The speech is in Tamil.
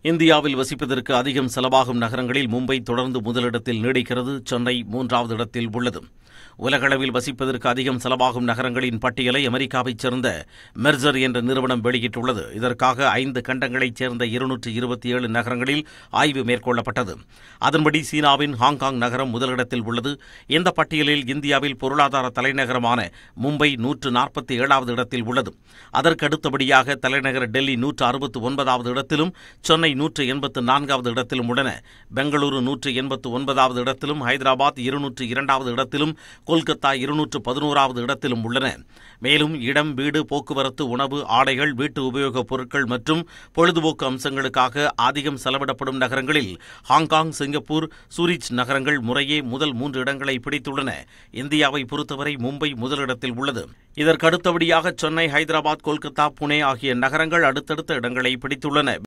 இந்தியாவில் வசிப்பதற்கு அதிகம் செலவாகும் நகரங்களில் மும்பை தொடர்ந்து முதலிடத்தில் நீடிக்கிறது சென்னை மூன்றாவது இடத்தில் உள்ளது உலகளவில் வசிப்பதற்கு அதிகம் செலவாகும் நகரங்களின் பட்டியலை அமெரிக்காவைச் சேர்ந்த மெர்சர் என்ற நிறுவனம் வெளியிட்டுள்ளது இதற்காக ஐந்து கண்டங்களைச் சேர்ந்த இருநூற்று இருபத்தி ஏழு நகரங்களில் ஆய்வு மேற்கொள்ளப்பட்டது அதன்படி சீனாவின் ஹாங்காங் நகரம் முதலிடத்தில் உள்ளது இந்த பட்டியலில் இந்தியாவில் பொருளாதார தலைநகரமான மும்பை நூற்று நாற்பத்தி ஏழாவது இடத்தில் உள்ளது அதற்கு அடுத்தபடியாக தலைநகர் டெல்லி நூற்று அறுபத்து ஒன்பதாவது இடத்திலும் சென்னை நூற்று எண்பத்து நான்காவது இடத்திலும் உள்ளன பெங்களூரு நூற்று எண்பத்து ஒன்பதாவது இடத்திலும் ஹைதராபாத் இருநூற்று இரண்டாவது இடத்திலும் கொல்கத்தா இருநூற்று பதினோராவது இடத்திலும் உள்ளன மேலும் இடம் வீடு போக்குவரத்து உணவு ஆடைகள் வீட்டு உபயோகப் பொருட்கள் மற்றும் பொழுதுபோக்கு அம்சங்களுக்காக அதிகம் செலவிடப்படும் நகரங்களில் ஹாங்காங் சிங்கப்பூர் சூரிச் நகரங்கள் முறையே முதல் மூன்று இடங்களை பிடித்துள்ளன இந்தியாவை பொறுத்தவரை மும்பை முதலிடத்தில் உள்ளது இதற்கு அடுத்தபடியாக சென்னை ஹைதராபாத் கொல்கத்தா புனே ஆகிய நகரங்கள் அடுத்தடுத்த இடங்களை பிடித்துள்ளன